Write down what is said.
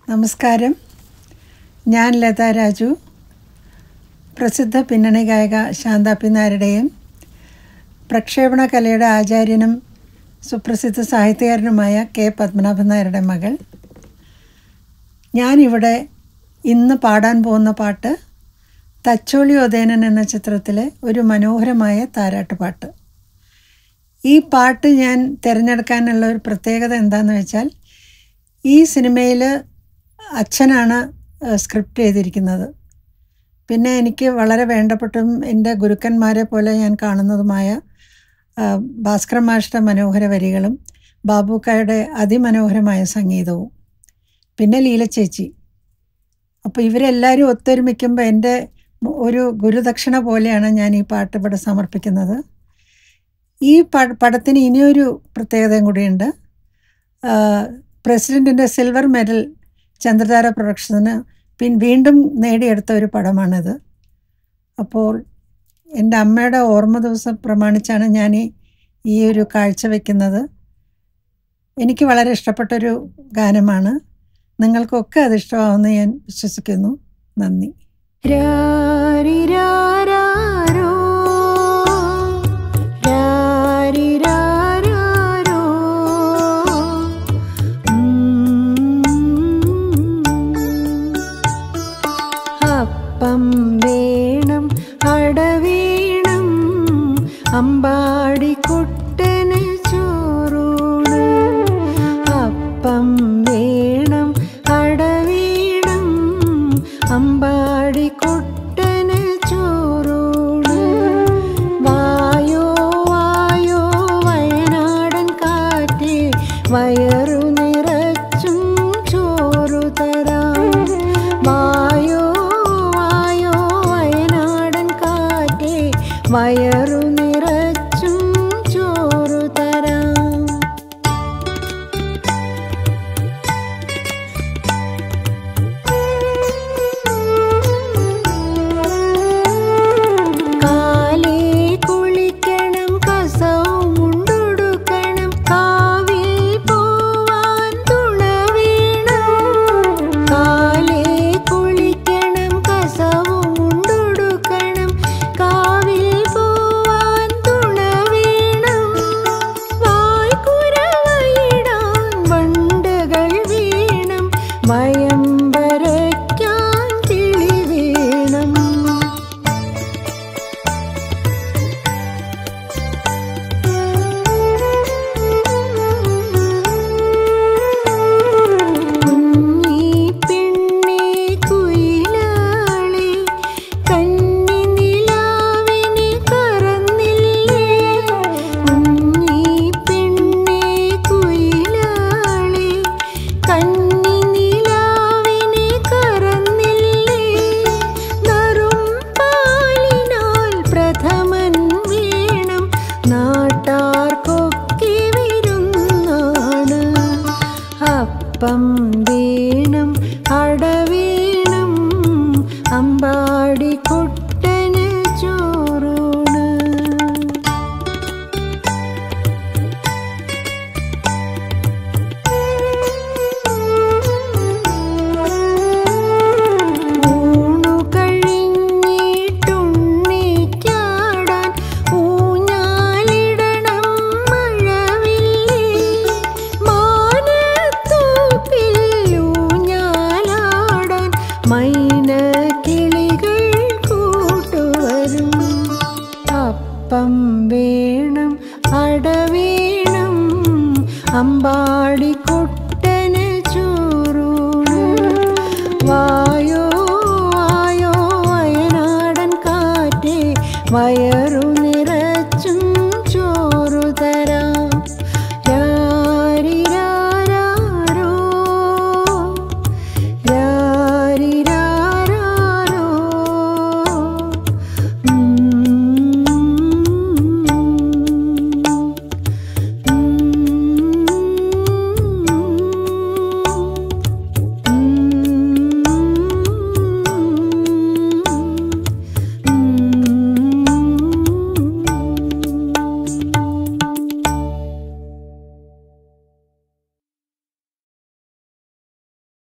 നമസ്കാരം ഞാൻ ലത രാജു പ്രസിദ്ധ പിന്നണി ഗായിക ശാന്താപ്പി നായരുടെയും പ്രക്ഷേപണ കലയുടെ ആചാര്യനും സുപ്രസിദ്ധ സാഹിത്യകാരനുമായ കെ പത്മനാഭൻ നായരുടെ മകൾ ഞാനിവിടെ ഇന്ന് പാടാൻ പോകുന്ന പാട്ട് തച്ചോളി ഒതേനൻ എന്ന ചിത്രത്തിലെ ഒരു മനോഹരമായ താരാട്ടുപാട്ട് ഈ പാട്ട് ഞാൻ തിരഞ്ഞെടുക്കാനുള്ള ഒരു പ്രത്യേകത എന്താണെന്ന് വെച്ചാൽ ഈ സിനിമയിൽ അച്ഛനാണ് സ്ക്രിപ്റ്റ് ചെയ്തിരിക്കുന്നത് പിന്നെ എനിക്ക് വളരെ വേണ്ടപ്പെട്ടതും എൻ്റെ ഗുരുക്കന്മാരെ പോലെ ഞാൻ കാണുന്നതുമായ ഭാസ്കര മാഷ്ട മനോഹര വരികളും ബാബുക്കായുടെ അതിമനോഹരമായ സംഗീതവും പിന്നെ ലീല ചേച്ചി അപ്പോൾ ഇവരെല്ലാവരും ഒത്തൊരുമിക്കുമ്പോൾ എൻ്റെ ഒരു ഗുരുദക്ഷിണ പോലെയാണ് ഞാൻ ഈ പാട്ട് ഇവിടെ സമർപ്പിക്കുന്നത് ഈ പ പടത്തിന് ഇനിയൊരു പ്രത്യേകതയും കൂടിയുണ്ട് പ്രസിഡൻറ്റിൻ്റെ സിൽവർ മെഡൽ ചന്ദ്രതാര പ്രൊഡക്ഷന് പിൻ വീണ്ടും നേടിയെടുത്ത ഒരു പടമാണിത് അപ്പോൾ എൻ്റെ അമ്മയുടെ ഓർമ്മ ദിവസം പ്രമാണിച്ചാണ് ഞാൻ ഈ ഈ ഒരു കാഴ്ച വയ്ക്കുന്നത് എനിക്ക് വളരെ ഇഷ്ടപ്പെട്ടൊരു ഗാനമാണ് നിങ്ങൾക്കൊക്കെ അത് ഇഷ്ടമാവുമെന്ന് ഞാൻ വിശ്വസിക്കുന്നു നന്ദി രാരിരാരാരോ, രാരിരാരാരോ, ഉം. അപ്പം വേണം അടവേണം അമ്പാടിക്കുട്ടന് ചോറൂണ് അപ്പം വേണം അടവേണം അമ്പാടിക്കുട്ടന് ചോറൂണ് വായോ വായോ വയനാടൻ കാറ്റേ വയറു നിറച്ചും ചോറു തരാം വായോ വായോ വയനാടൻ കാറ്റേ വയറു നിറച്ചും ചോറു തരാം കാലേ കുളിക്കണം കസവും മുണ്ടൊടുക്കണം കാവിൽ പോവാൻ തുണ വേണം കാലേ കുളിക്കണം കസവും മുണ്ടൊടുക്കണം കാവിൽ പോവാൻ തുണ വേണം വായ്ക്കുരവയിടാൻ വണ്ടുകൾ വീണം വയമ്പരയ്ക്കാൻ കിളി വീണം കുഞ്ഞി പെണ്ണേ കുയിലാളെ കന്നി നിലാവിനെ കറന്നില്ലേ കുഞ്ഞി പെണ്ണേ കുയിലാളെ കന്നി നിലാവിനെ കറന്നില്ലേ നറും പാലിനാൽ പ്രഥമൻ വേണം നാട്ടാർക്കൊക്കെ വരുന്നാണ് അപ്പം വേണം അടവേണം അമ്പാടി കുട്ടന് ചോറൂണ് ഊണു കഴിഞ്ഞിട്ടുണ്ണിക്കാടാൻ ഊഞ്ഞാലിടണം മഴവില്ലേ മാനത്തോപ്പിൽ ഊഞ്ഞാലാടാൻ മൈന കിളികൾ കൂട്ടുവരും അപ്പം വേണം അടവേണം അമ്പാടി കുട്ടന് ചോറൂണ് വായോ വായോ വയനാടൻ കാറ്റേ വയർ